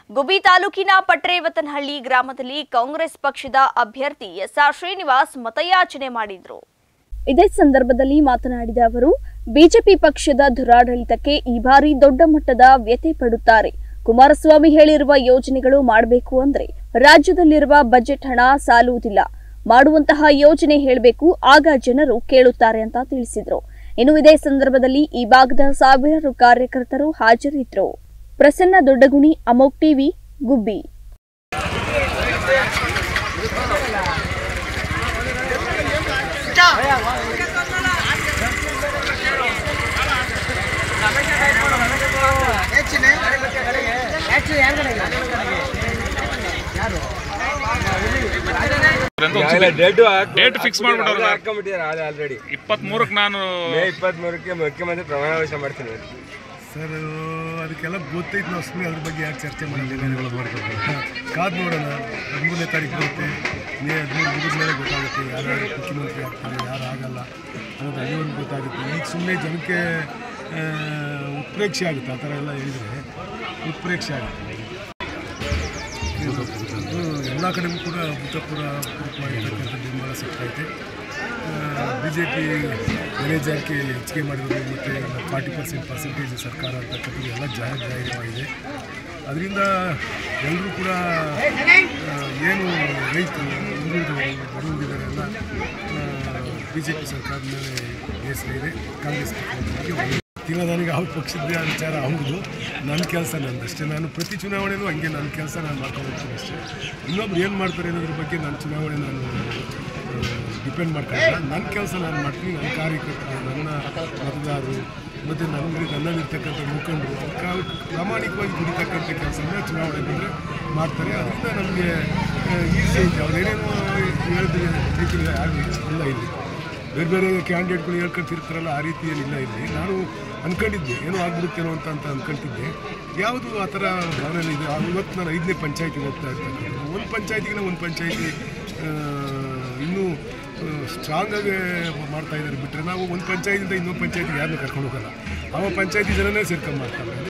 ಗುಬಿ ತಾಲೂಕಿನ ಪಟ್ರೇವತನಹಳ್ಳಿ ಗ್ರಾಮದಲ್ಲಿ ಕಾಂಗ್ರೆಸ್ ಪಕ್ಷದ ಅಭ್ಯರ್ಥಿ ಎಸ್ಆರ್ ಶ್ರೀನಿವಾಸ್ ಮತಯಾಚನೆ ಮಾಡಿದ್ರು ಇದೇ ಸಂದರ್ಭದಲ್ಲಿ ಮಾತನಾಡಿದ ಅವರು ಬಿಜೆಪಿ ಪಕ್ಷದ ದುರಾಡಳಿತಕ್ಕೆ ಈ ಬಾರಿ ದೊಡ್ಡ ಮಟ್ಟದ ವ್ಯತೆ ಪಡುತ್ತಾರೆ ಕುಮಾರಸ್ವಾಮಿ ಹೇಳಿರುವ ಯೋಜನೆಗಳು ಮಾಡಬೇಕು ಅಂದ್ರೆ ರಾಜ್ಯದಲ್ಲಿರುವ ಬಜೆಟ್ ಹಣ ಸಾಲುವುದಿಲ್ಲ ಮಾಡುವಂತಹ ಯೋಜನೆ ಹೇಳಬೇಕು ಆಗ ಜನರು ಕೇಳುತ್ತಾರೆ ಅಂತ ತಿಳಿಸಿದ್ರು ಇನ್ನು ಇದೇ ಸಂದರ್ಭದಲ್ಲಿ ಈ ಭಾಗದ ಸಾವಿರಾರು ಕಾರ್ಯಕರ್ತರು ಹಾಜರಿದ್ದರು Prasanna Doddaguni Amok TV Gubbi date Date fix ಮಾಡ್ಬಿಟ್ಟವ್ರೆ. ಹಾಕೊಂಡ್ಬಿಟ್ಟಿದ್ದಾರೆ ಆಲ್ರೆಡಿ ಇಪ್ಪತ್ತ್ ಮೂರಕ್ಕೆ ನಾನು ಮೇ ಇಪ್ಪತ್ಮೂರಕ್ಕೆ ಮುಖ್ಯಮಂತ್ರಿ ಪ್ರಮಾಣ ವಚನ ಮಾಡ್ತೀನಿ ಸರ್ ಅದಕ್ಕೆಲ್ಲ ಗೊತ್ತೈತೆ ನಾವು ಸುಮ್ಮನೆ ಅದ್ರ ಬಗ್ಗೆ ಯಾಕೆ ಚರ್ಚೆ ಮಾಡೋದಿಲ್ಲ ಕಾದು ನೋಡೋಣ ಹದಿಮೂರನೇ ತಾರೀಕು ಬರುತ್ತೆ ಮೇ ಹದಿಮೂರು ಮುಗಿದ ಮೇಲೆ ಗೊತ್ತಾಗುತ್ತೆ ಯಾರು ಮುಖ್ಯಮಂತ್ರಿ ಆಗ್ತಾರೆ ಯಾರು ಆಗಲ್ಲ ಅನ್ನೋದು ಅಲ್ಲಿವರೆಗೂ ಗೊತ್ತಾಗುತ್ತೆ ಈಗ ಸುಮ್ಮನೆ ಜನಕ್ಕೆ ಆ, ಉತ್ಪ್ರೇಕ್ಷೆ ಆಗುತ್ತೆ ಆ ಥರ ಎಲ್ಲ ಹೇಳಿದರೆ ಉತ್ಪ್ರೇಕ್ಷೆ ಆಗುತ್ತೆ ಇದು ಎಲ್ಲ ಕಡೆಗೂ ಕೂಡ ಅಭೂತಪೂರ್ವ ಪೂರ್ವಕವಾಗಿರ್ತಕ್ಕಂಥ ಬೆಂಬಲ ಸಿಗ್ತೈತೆ ಬಿ ಜೆ ಪಿ ಮ್ಯಾನೇಜರ್ಗೆ ಹೆಚ್ಚಿಗೆ ಮಾಡಿರೋದು ಮತ್ತು ಫಾರ್ಟಿ ಪರ್ಸೆಂಟ್ ಪರ್ಸೆಂಟೇಜ್ ಸರ್ಕಾರ ಅಂತಕ್ಕಂಥದ್ದು ಎಲ್ಲ ಜಾಹೀರ್ ಜಾಹೀರವಾಗಿದೆ ಅದರಿಂದ ಎಲ್ಲರೂ ಕೂಡ ಆ, ಏನು ರೈತರು ಹಿಂದುಳಿದವರು ಬಡವರಿದ್ದಾರೆ ಎಲ್ಲ ಬಿ ಜೆ ಪಿ ಸರ್ಕಾರದ ಮೇಲೆ ಬೇಸರ ಇದೆ ಕಾಂಗ್ರೆಸ್ ಪಕ್ಷಕ್ಕೆ ಒಳ್ಳೆ ತಿನ್ನೋದನಿಗೆ ಅವ್ರ ಪಕ್ಷದ ವಿಚಾರ ಅವ್ರದ್ದು ನನ್ನ ಕೆಲಸ ನಂದಷ್ಟೇ ನಾನು ಪ್ರತಿ ಚುನಾವಣೆನೂ ಹಂಗೆ ನನ್ನ ಕೆಲಸ ನಾನು ಮಾಡ್ಕೊಂಡು ಹೋಗ್ತೀನಿ ಅಷ್ಟೇ ಇನ್ನೊಬ್ರು ಏನು ಮಾಡ್ತಾರೆ ಅನ್ನೋದ್ರ ಬಗ್ಗೆ ನನ್ನ ಚುನಾವಣೆ ನಾನು ಡಿಪೆಂಡ್ ಮಾಡ್ಕೊಂಡಿಲ್ಲ ನನ್ನ ಕೆಲಸ ನಾನು ಮಾಡ್ತೀನಿ ನನ್ನ ಕಾರ್ಯಕರ್ತರು ನನ್ನ ಮತದಾರರು ಮತ್ತು ನನಗೆ ನನ್ನಲ್ಲಿರ್ತಕ್ಕಂಥ ಮುಖಂಡರು ಕಾ- ಪ್ರಾಮಾಣಿಕವಾಗಿ ದುಡಿತಕ್ಕಂಥ ಕೆಲಸನ ಚುನಾವಣೆ ಬಂದರೆ ಮಾಡ್ತಾರೆ ಅದರಿಂದ ನಮಗೆ ಈಸಿ ಐತೆ ಅವ್ರು ಏನೇನೋ ಹೇಳಿದ್ರೆ ರೀತಿಯಲ್ಲಿ ಯಾರು ಇಲ್ಲ ಇಲ್ಲಿ ಬೇರೆ ಬೇರೆ ಕ್ಯಾಂಡಿಡೇಟ್ಗಳು ಹೇಳ್ಕೊಳ್ತಿರ್ತಾರಲ್ಲ ಆ ರೀತಿ ಏನಿಲ್ಲ ಇಲ್ಲಿ ನಾನು ಅನ್ಕೊಂಡಿದ್ದೆ ಏನೋ ಆಗ್ಬಿಡುತ್ತೇನೋ ಅಂತ ಅಂತ ಅನ್ಕೊಂತಿದ್ದೆ ಯಾವುದು ಆ ಥರ ಭಾವನೆ ಇದೆ ಆ- ಇವತ್ತು ನಾನು ಐದನೇ ಪಂಚಾಯತಿಗೆ ಹೋಗ್ತಾ ಇರ್ತಕ್ಕಂಥದ್ದು ಒಂದು ಪಂಚಾಯತಿಗೆ ಒಂದು ಪಂಚಾಯತಿ ಇನ್ನೂ ಸ್ಟ್ರಾಂಗಾಗಿ ಮಾಡ್ತಾ ಇದ್ದಾರೆ ಬಿಟ್ಟರೆ ನಾವು ಒಂದು ಪಂಚಾಯತಿಂದ ಇನ್ನೊಂದು ಪಂಚಾಯತಿಗೆ ಯಾರನ್ನೂ ಕರ್ಕೊಂಡು ಹೋಗಲ್ಲ ಅವ ಪಂಚಾಯತಿ ಜನನೇ ಸೇರ್ಕೊಂಡು ಮಾಡ್ತಾರೆ